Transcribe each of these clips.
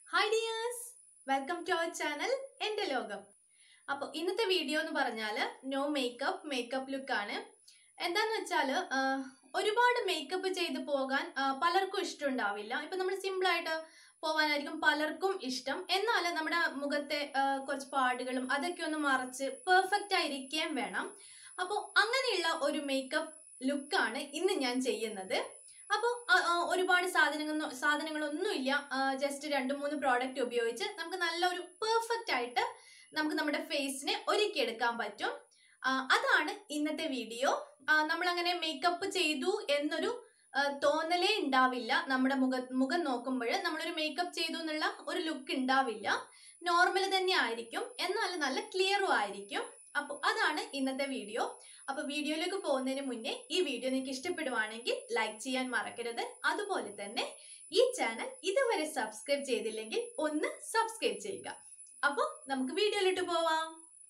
hi dears welcome to our channel എൻ്റെ ലോകം അപ്പോൾ ഇന്നത്തെ വീഡിയോ എന്ന് പറഞ്ഞാൽ നോ മേക്കപ്പ് മേക്കപ്പ് ലുക്ക് ആണ് എന്താന്ന് വെച്ചാൽ ഒരുപാട് മേക്കപ്പ് ചെയ്ത് പോകാൻ ആ, പലർക്കും ഇഷ്ടമുണ്ടാവില്ല ഇപ്പം നമ്മൾ സിമ്പിളായിട്ട് പോകാനായിരിക്കും പലർക്കും ഇഷ്ടം എന്നാൽ നമ്മുടെ മുഖത്തെ ആ, കുറച്ച് പാടുകളും അതൊക്കെ ഒന്ന് മറച്ച് പെർഫെക്റ്റ് ആയിരിക്കാൻ വേണം അപ്പോൾ അങ്ങനെയുള്ള ഒരു മേക്കപ്പ് ലുക്കാണ് ഇന്ന് ഞാൻ ചെയ്യുന്നത് അപ്പോൾ ഒരുപാട് സാധനങ്ങൾ സാധനങ്ങളൊന്നുമില്ല ജസ്റ്റ് രണ്ട് മൂന്ന് പ്രോഡക്റ്റ് ഉപയോഗിച്ച് നമുക്ക് നല്ലൊരു പെർഫെക്റ്റ് ആയിട്ട് നമുക്ക് നമ്മുടെ ഫേസിനെ ഒരുക്കിയെടുക്കാൻ പറ്റും ആ, അതാണ് ഇന്നത്തെ വീഡിയോ നമ്മൾ അങ്ങനെ മേക്കപ്പ് ചെയ്തു എന്നൊരു ആ, തോന്നലേ ഉണ്ടാവില്ല നമ്മുടെ മുഖ മുഖം നോക്കുമ്പോൾ നമ്മളൊരു മേക്കപ്പ് ചെയ്തു എന്നുള്ള ഒരു ലുക്ക് ഉണ്ടാവില്ല നോർമൽ തന്നെ ആയിരിക്കും എന്നാൽ നല്ല ക്ലിയറും ആയിരിക്കും അപ്പോൾ അതാണ് ഇന്നത്തെ വീഡിയോ അപ്പോൾ വീഡിയോയിലേക്ക് പോകുന്നതിന് മുന്നേ ഈ വീഡിയോ നിങ്ങൾക്ക് ഇഷ്ടപ്പെടുവാണെങ്കിൽ ലൈക്ക് ചെയ്യാൻ മറക്കരുത് അതുപോലെ തന്നെ ഈ ചാനൽ ഇതുവരെ സബ്സ്ക്രൈബ് ചെയ്തില്ലെങ്കിൽ ഒന്ന് സബ്സ്ക്രൈബ് ചെയ്യുക അപ്പോൾ നമുക്ക് വീഡിയോയിലോട്ട് പോവാം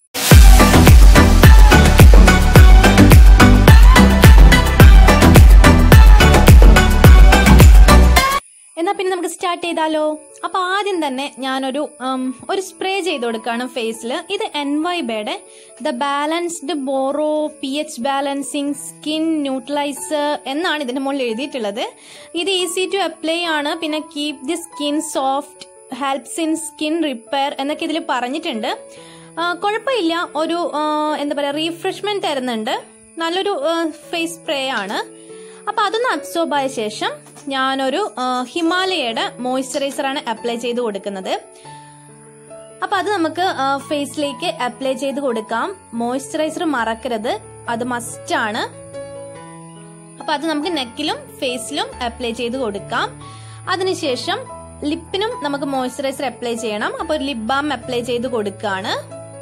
എന്നാ പിന്നെ നമുക്ക് സ്റ്റാർട്ട് ചെയ്താലോ അപ്പൊ ആദ്യം തന്നെ ഞാനൊരു ഉം, ഒരു സ്പ്രേ ചെയ്ത് കൊടുക്കുകയാണ് ഫേസിൽ ഇത് എൻ വൈ ബേയുടെ the balanced borrow P H balancing skin neutralizer എന്നാണ് ഇതിന്റെ മുകളിൽ എഴുതിയിട്ടുള്ളത് ഇത് ഈസി ടു അപ്ലൈ ആണ് പിന്നെ keep the skin soft helps in skin repair എന്നൊക്കെ ഇതിൽ പറഞ്ഞിട്ടുണ്ട് ആ, കുഴപ്പമില്ല ഒരു ആ, എന്താ പറയാ റീഫ്രഷ്മെന്റ് തരുന്നുണ്ട് നല്ലൊരു ഫേസ് സ്പ്രേ ആണ് അപ്പൊ അതൊന്ന് അബ്സോർബ് ആയ ശേഷം ഞാനൊരു ആ, ഹിമാലയയുടെ മോയ്സ്ചറൈസർ ആണ് അപ്ലൈ ചെയ്ത് കൊടുക്കുന്നത് അപ്പൊ അത് നമുക്ക് ആ, ഫേസിലേക്ക് അപ്ലൈ ചെയ്ത് കൊടുക്കാം മോയ്സ്ചറൈസർ മറക്കരുത് അത് മസ്റ്റ് ആണ് അപ്പൊ അത് നമുക്ക് നെക്കിലും ഫേസിലും അപ്ലൈ ചെയ്ത് കൊടുക്കാം അതിനുശേഷം ലിപ്പിനും നമുക്ക് മോയ്സ്ചറൈസർ അപ്ലൈ ചെയ്യണം അപ്പൊ ഒരു ലിപ് ബാം അപ്ലൈ ചെയ്ത് കൊടുക്കുകയാണ്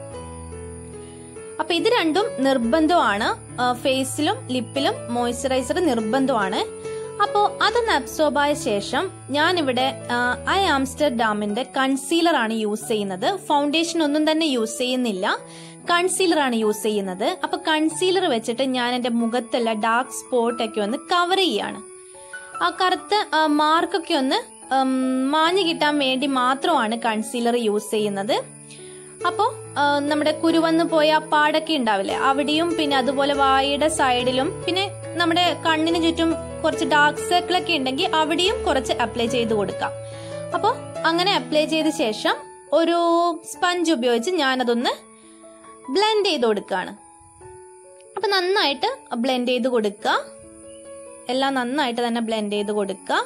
അപ്പൊ ഇത് രണ്ടും നിർബന്ധമാണ് ആ, ഫേസിലും ലിപ്പിലും മോയ്സ്ചറൈസർ നിർബന്ധമാണ് അപ്പോൾ അതൊന്ന് അബ്സോർബ് ആയ ശേഷം ഞാനിവിടെ ആ, ഐ ആംസ്റ്റർഡാമിന്റെ കൺസീലർ ആണ് യൂസ് ചെയ്യുന്നത് ഫൗണ്ടേഷൻ ഒന്നും തന്നെ യൂസ് ചെയ്യുന്നില്ല കൺസീലർ ആണ് യൂസ് ചെയ്യുന്നത് അപ്പൊ കൺസീലർ വെച്ചിട്ട് ഞാൻ എന്റെ മുഖത്തുള്ള ഡാർക്ക് സ്പോട്ട് ഒക്കെ ഒന്ന് കവർ ചെയ്യാണ് ആ കറുത്ത ആ, മാർക്കൊക്കെ ഒന്ന് ഉം, മാഞ്ഞു കിട്ടാൻ വേണ്ടി മാത്രമാണ് കൺസീലർ യൂസ് ചെയ്യുന്നത് അപ്പോൾ നമ്മുടെ കുരുവന്ന് പോയ പാടൊക്കെ ഉണ്ടാവില്ലേ അവിടെയും പിന്നെ അതുപോലെ വായുടെ സൈഡിലും പിന്നെ നമ്മുടെ കണ്ണിന് ചുറ്റും കുറച്ച് ഡാർക്ക് സർക്കിളൊക്കെ ഉണ്ടെങ്കിൽ അവിടെയും കുറച്ച് അപ്ലൈ ചെയ്ത് കൊടുക്കാം അപ്പോൾ അങ്ങനെ അപ്ലൈ ചെയ്ത ശേഷം ഒരു സ്പഞ്ച് ഉപയോഗിച്ച് ഞാനതൊന്ന് ബ്ലെൻഡ് ചെയ്ത് കൊടുക്കുകയാണ് അപ്പൊ നന്നായിട്ട് ബ്ലെൻഡ് ചെയ്ത് കൊടുക്കുക എല്ലാം നന്നായിട്ട് തന്നെ ബ്ലെൻഡ് ചെയ്ത് കൊടുക്കുക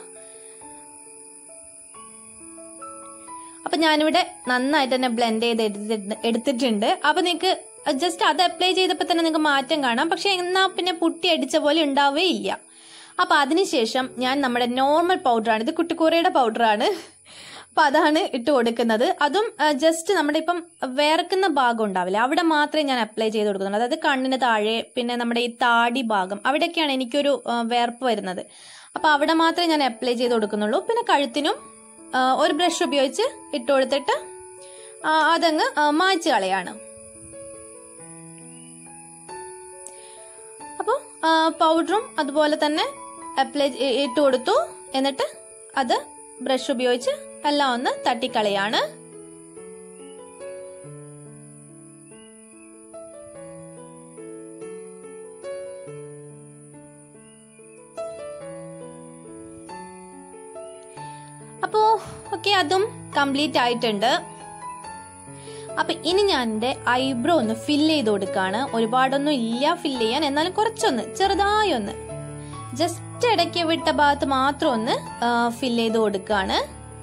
അപ്പൊ ഞാനിവിടെ നന്നായിട്ട് തന്നെ ബ്ലെൻഡ് ചെയ്ത് എടുത്തിട്ട് എടുത്തിട്ടുണ്ട് അപ്പൊ നിങ്ങൾക്ക് ജസ്റ്റ് അത് അപ്ലൈ ചെയ്തപ്പോൾ തന്നെ നിങ്ങൾക്ക് മാറ്റം കാണാം പക്ഷെ എന്നാ പിന്നെ പുട്ടി അടിച്ച പോലെ ഉണ്ടാവേ ഇല്ല അപ്പൊ അതിനുശേഷം ഞാൻ നമ്മുടെ നോർമൽ പൗഡറാണ് ഇത് കുട്ടിക്കൂറയുടെ പൗഡറാണ് അപ്പൊ അതാണ് ഇട്ട് കൊടുക്കുന്നത് അതും ജസ്റ്റ് നമ്മുടെ ഇപ്പം വേർക്കുന്ന ഭാഗം ഉണ്ടാവില്ല അവിടെ മാത്രമേ ഞാൻ അപ്ലൈ ചെയ്ത് കൊടുക്കുന്നുള്ളൂ അതായത് കണ്ണിന് താഴെ പിന്നെ നമ്മുടെ ഈ താടി ഭാഗം അവിടെയൊക്കെയാണ് എനിക്കൊരു ആ, വേർപ്പ് വരുന്നത് അപ്പൊ അവിടെ മാത്രമേ ഞാൻ അപ്ലൈ ചെയ്ത് കൊടുക്കുന്നുള്ളൂ പിന്നെ കഴുത്തിനും ആ, ഒരു ബ്രഷ് ഉപയോഗിച്ച് ഇട്ട് കൊടുത്തിട്ട് ആ, അതങ്ങ് ആ, മായ്ച്ച് കളയാണ് അപ്പോൾ പൗഡറും അതുപോലെ തന്നെ അപ്ലൈ ഇട്ട് കൊടുത്തു എന്നിട്ട് അത് ബ്രഷ് ഉപയോഗിച്ച് എല്ലാം ഒന്ന് തട്ടിക്കളയാണ് അപ്പോ ഓക്കെ അതും കംപ്ലീറ്റ് ആയിട്ടുണ്ട് അപ്പൊ ഇനി ഞാൻ എന്റെ ഐബ്രോ ഒന്ന് ഫില്ല് ചെയ്ത് കൊടുക്കാണ് ഒരുപാടൊന്നും ഇല്ല ഫില്ല് ചെയ്യാൻ എന്നാലും കുറച്ചൊന്ന് ചെറുതായി ഒന്ന് ജസ്റ്റ് ഇടയ്ക്ക് വിട്ട ഭാഗത്ത് മാത്രം ഒന്ന് ഫില്ല് ചെയ്ത് കൊടുക്കാണ്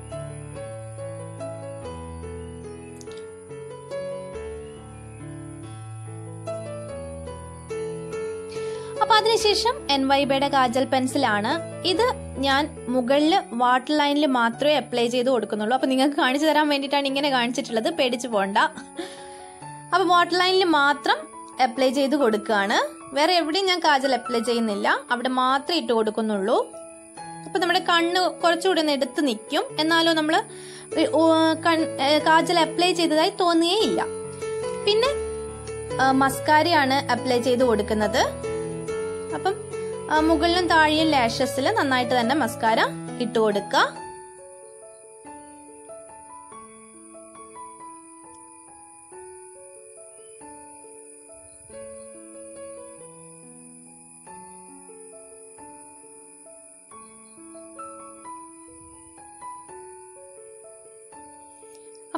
അപ്പൊ അതിനുശേഷം എൻ വൈബയുടെ കാജൽ പെൻസിലാണ് ഇത് ഞാൻ മുകളിൽ വാട്ടർ ലൈനിൽ മാത്രമേ അപ്ലൈ ചെയ്ത് കൊടുക്കുന്നുള്ളൂ അപ്പൊ നിങ്ങൾക്ക് കാണിച്ചു തരാൻ വേണ്ടിയിട്ടാണ് ഇങ്ങനെ കാണിച്ചിട്ടുള്ളത് പേടിച്ചു പോണ്ട അപ്പൊ വാട്ടർ ലൈനിൽ മാത്രം അപ്ലൈ ചെയ്ത് കൊടുക്കുകയാണ് വേറെ എവിടെയും ഞാൻ കാജൽ അപ്ലൈ ചെയ്യുന്നില്ല അവിടെ മാത്രമേ ഇട്ട് കൊടുക്കുന്നുള്ളൂ അപ്പൊ നമ്മുടെ കണ്ണ് കുറച്ചുകൂടി ഒന്ന് എടുത്ത് നിൽക്കും എന്നാലോ നമ്മൾ കാജൽ അപ്ലൈ ചെയ്തതായി തോന്നുകയില്ല പിന്നെ മസ്കാരയാണ് അപ്ലൈ ചെയ്ത് കൊടുക്കുന്നത് അപ്പം ആ, മുകളിലും താഴെയും ലാഷസിൽ നന്നായിട്ട് തന്നെ മസ്കാര ഇട്ട് കൊടുക്കുക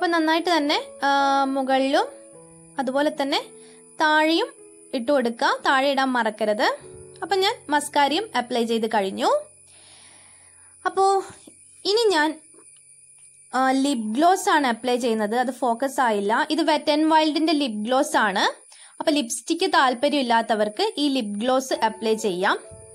അപ്പം നന്നായിട്ട് തന്നെ ആ, മുകളിലും അതുപോലെ തന്നെ താഴെയും ഇട്ട് കൊടുക്കുക താഴെ ഇടാൻ മറക്കരുത് അപ്പം ഞാൻ മസ്കാരിയും അപ്ലൈ ചെയ്ത് കഴിഞ്ഞു അപ്പോൾ ഇനി ഞാൻ ലിപ് ഗ്ലോസ് ആണ് അപ്ലൈ ചെയ്യുന്നത് അത് ഫോക്കസ് ആയില്ല ഇത് വെറ്റ് ആൻഡ് വൈൽഡിന്റെ ലിപ് ഗ്ലോസ് ആണ് അപ്പൊ ലിപ്സ്റ്റിക്ക് താല്പര്യമില്ലാത്തവർക്ക് ഈ ലിപ് ഗ്ലോസ് അപ്ലൈ ചെയ്യാം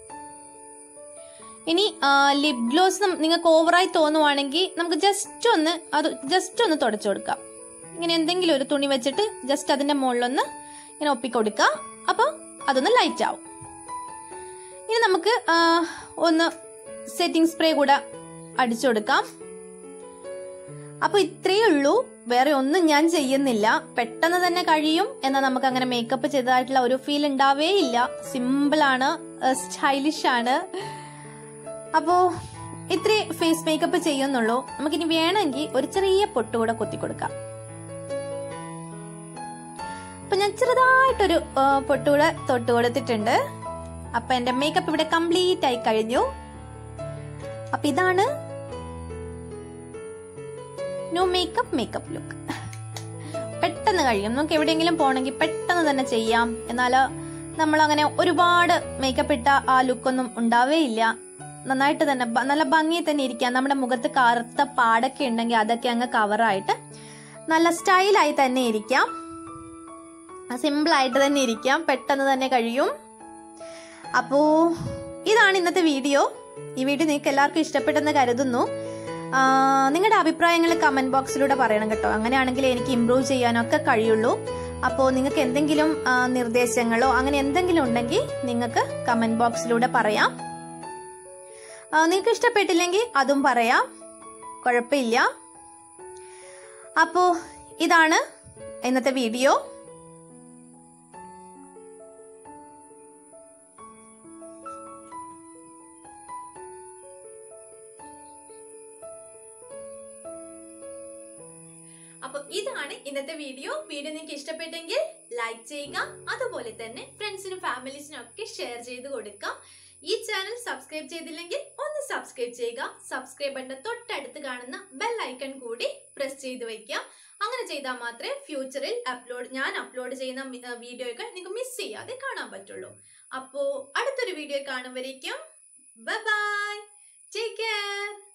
ഇനി ലിപ് ഗ്ലോസ് നിങ്ങൾക്ക് ഓവറായി തോന്നുവാണെങ്കിൽ നമുക്ക് ജസ്റ്റ് ഒന്ന് അത് ജസ്റ്റ് ഒന്ന് തുടച്ചു കൊടുക്കാം ഇങ്ങനെ എന്തെങ്കിലും ഒരു തുണി വെച്ചിട്ട് ജസ്റ്റ് അതിന്റെ മുകളിലൊന്ന് ഇങ്ങനെ ഒപ്പിക്കൊടുക്കുക അപ്പോൾ അതൊന്ന് ലൈറ്റ് ആവും ഇനി നമുക്ക് ആ, ഒന്ന് സെറ്റിംഗ് സ്പ്രേ കൂടെ അടിച്ചു കൊടുക്കാം അപ്പൊ ഇത്രയേ ഉള്ളൂ വേറെ ഒന്നും ഞാൻ ചെയ്യുന്നില്ല പെട്ടെന്ന് തന്നെ കഴിയും എന്നാൽ നമുക്ക് അങ്ങനെ മേക്കപ്പ് ചെയ്തതായിട്ടുള്ള ഒരു ഫീൽ ഉണ്ടാവേ ഇല്ല സിമ്പിൾ ആണ് സ്റ്റൈലിഷ് ആണ് അപ്പോ ഇത്രേ ഫേസ് മേക്കപ്പ് ചെയ്യുന്നുള്ളൂ നമുക്കിനി വേണമെങ്കിൽ ഒരു ചെറിയ പൊട്ട് കൂടെ കുത്തി കൊടുക്കാം അപ്പൊ ഞാൻ ചെറുതായിട്ടൊരു ആ, പൊട്ട് കൂടെ തൊട്ട് കൊടുത്തിട്ടുണ്ട് അപ്പൊ എന്റെ മേക്കപ്പ് ഇവിടെ കംപ്ലീറ്റ് ആയി കഴിഞ്ഞു അപ്പൊ ഇതാണ് നോ മേക്കപ്പ് മേക്കപ്പ് ലുക്ക് പെട്ടെന്ന് കഴിയും നമുക്ക് എവിടെയെങ്കിലും പോകണമെങ്കിൽ പെട്ടെന്ന് തന്നെ ചെയ്യാം എന്നാൽ നമ്മൾ അങ്ങനെ ഒരുപാട് മേക്കപ്പ് ഇട്ട ആ ലുക്കൊന്നും ഉണ്ടാവേ ഇല്ല നന്നായിട്ട് തന്നെ ബ- നല്ല ഭംഗി തന്നെ ഇരിക്കാം നമ്മുടെ മുഖത്ത് കറുത്ത പാടൊക്കെ ഉണ്ടെങ്കിൽ അതൊക്കെ അങ്ങ് കവറായിട്ട് നല്ല സ്റ്റൈലായി തന്നെ ഇരിക്കാം സിമ്പിൾ ആയിട്ട് തന്നെ ഇരിക്കാം പെട്ടെന്ന് തന്നെ കഴിയും അപ്പോ ഇതാണ് ഇന്നത്തെ വീഡിയോ ഈ വീഡിയോ നിങ്ങൾക്ക് എല്ലാവർക്കും ഇഷ്ടപ്പെട്ടെന്ന് കരുതുന്നു ആ, നിങ്ങളുടെ അഭിപ്രായങ്ങൾ കമന്റ് ബോക്സിലൂടെ പറയണം കേട്ടോ അങ്ങനെയാണെങ്കിൽ എനിക്ക് ഇമ്പ്രൂവ് ചെയ്യാനൊക്കെ കഴിയുള്ളൂ അപ്പോൾ നിങ്ങൾക്ക് എന്തെങ്കിലും ആ, നിർദ്ദേശങ്ങളോ അങ്ങനെ എന്തെങ്കിലും ഉണ്ടെങ്കിൽ നിങ്ങൾക്ക് കമന്റ് ബോക്സിലൂടെ പറയാം ആ, നിങ്ങൾക്ക് ഇഷ്ടപ്പെട്ടില്ലെങ്കിൽ അതും പറയാം കുഴപ്പമില്ല അപ്പോൾ ഇതാണ് ഇന്നത്തെ വീഡിയോ അപ്പൊ ഇതാണ് ഇന്നത്തെ വീഡിയോ വീഡിയോ നിങ്ങൾക്ക് ഇഷ്ടപ്പെട്ടെങ്കിൽ ലൈക്ക് ചെയ്യുക അതുപോലെ തന്നെ ഫ്രണ്ട്സിനും ഫാമിലീസിനും ഒക്കെ ഷെയർ ചെയ്ത് കൊടുക്കുക ഈ ചാനൽ സബ്സ്ക്രൈബ് ചെയ്തില്ലെങ്കിൽ ഒന്ന് സബ്സ്ക്രൈബ് ചെയ്യുക സബ്സ്ക്രൈബ് ബട്ടൺ തൊട്ടടുത്ത് കാണുന്ന ബെൽ ഐക്കൺ കൂടി പ്രസ് ചെയ്ത് വെക്കുക അങ്ങനെ ചെയ്താൽ മാത്രമേ ഫ്യൂച്ചറിൽ അപ്ലോഡ് ഞാൻ അപ്ലോഡ് ചെയ്യുന്ന വീഡിയോകൾ നിങ്ങൾക്ക് മിസ് ചെയ്യാതെ കാണാൻ പറ്റുള്ളൂ അപ്പോ അടുത്തൊരു വീഡിയോ കാണുമ്പോഴേക്കും ബൈ ബൈ ടേക്ക് കെയർ